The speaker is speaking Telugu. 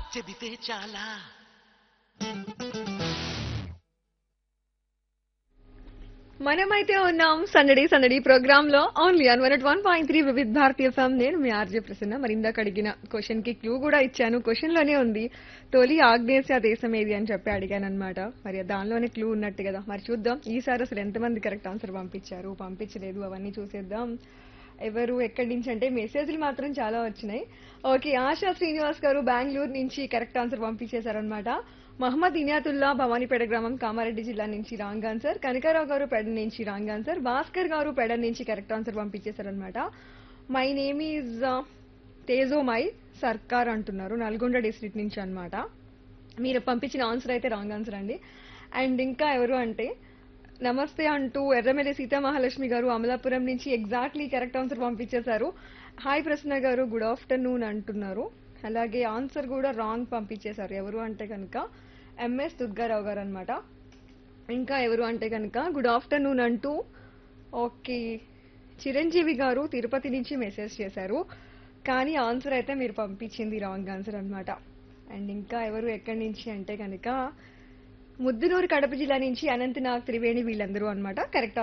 చెబితే చాలా మనమైతే ఉన్నాం సందడి సందడి ప్రోగ్రామ్ లో only on one one point three Vividh Bharatiya FM నేను మీ ఆర్జే ప్రసన్న మరి ఇందాక అడిగిన క్వశ్చన్ కి క్లూ కూడా ఇచ్చాను క్వశ్చన్ లోనే ఉంది తొలి ఆగ్నేసియా దేశం ఏది అని చెప్పి అడిగాను అనమాట మరి దానిలోనే క్లూ ఉన్నట్టు కదా మరి చూద్దాం ఈసారి అసలు ఎంతమంది కరెక్ట్ ఆన్సర్ పంపించారు పంపించలేదు అవన్నీ చూసేద్దాం ఎవరు ఎక్కడి నుంచి అంటే మెసేజ్లు మాత్రం చాలా వచ్చినాయి ఓకే ఆశా శ్రీనివాస్ గారు బెంగళూరు నుంచి కరెక్ట్ ఆన్సర్ పంపించేశారనమాట మహమ్మద్ ఇనియాతుల్లా భవానీపేట గ్రామం కామారెడ్డి జిల్లా నుంచి రాంగ్ ఆన్సర్ కనకారావు గారు పెడ నుంచి రాంగ్ ఆన్సర్ భాస్కర్ గారు పెడ నుంచి కరెక్ట్ ఆన్సర్ పంపించేశారనమాట my name is Tejo my Sarkar అంటున్నారు నల్గొండ డిస్ట్రిక్ట్ నుంచి అన్నమాట మీరు పంపించిన ఆన్సర్ అయితే రాంగ్ ఆన్సర్ అండి అండ్ ఇంకా ఎవరు అంటే నమస్తే అంటూ ఎర్రమెల్లి సీతామహాలక్ష్మి గారు అమలాపురం నుంచి ఎగ్జాక్ట్లీ కరెక్ట్ ఆన్సర్ పంపించేశారు hi Prasanna garu good afternoon అంటున్నారు అలాగే ఆన్సర్ కూడా రాంగ్ పంపించేశారు ఎవరు అంటే కనుక ఎంఎస్ దుర్గారావు గారు అనమాట ఇంకా ఎవరు అంటే కనుక గుడ్ ఆఫ్టర్నూన్ అంటూ ఓకే చిరంజీవి గారు తిరుపతి నుంచి మెసేజ్ చేశారు కానీ ఆన్సర్ అయితే మీరు పంపించింది రాంగ్ ఆన్సర్ అన్నమాట అండ్ ఇంకా ఎవరు ఎక్కడి నుంచి అంటే కనుక ముద్దునూరు కడప జిల్లా నుంచి అనంతనాగ్ త్రివేణి వీళ్ళందరూ అన్నమాట కరెక్ట్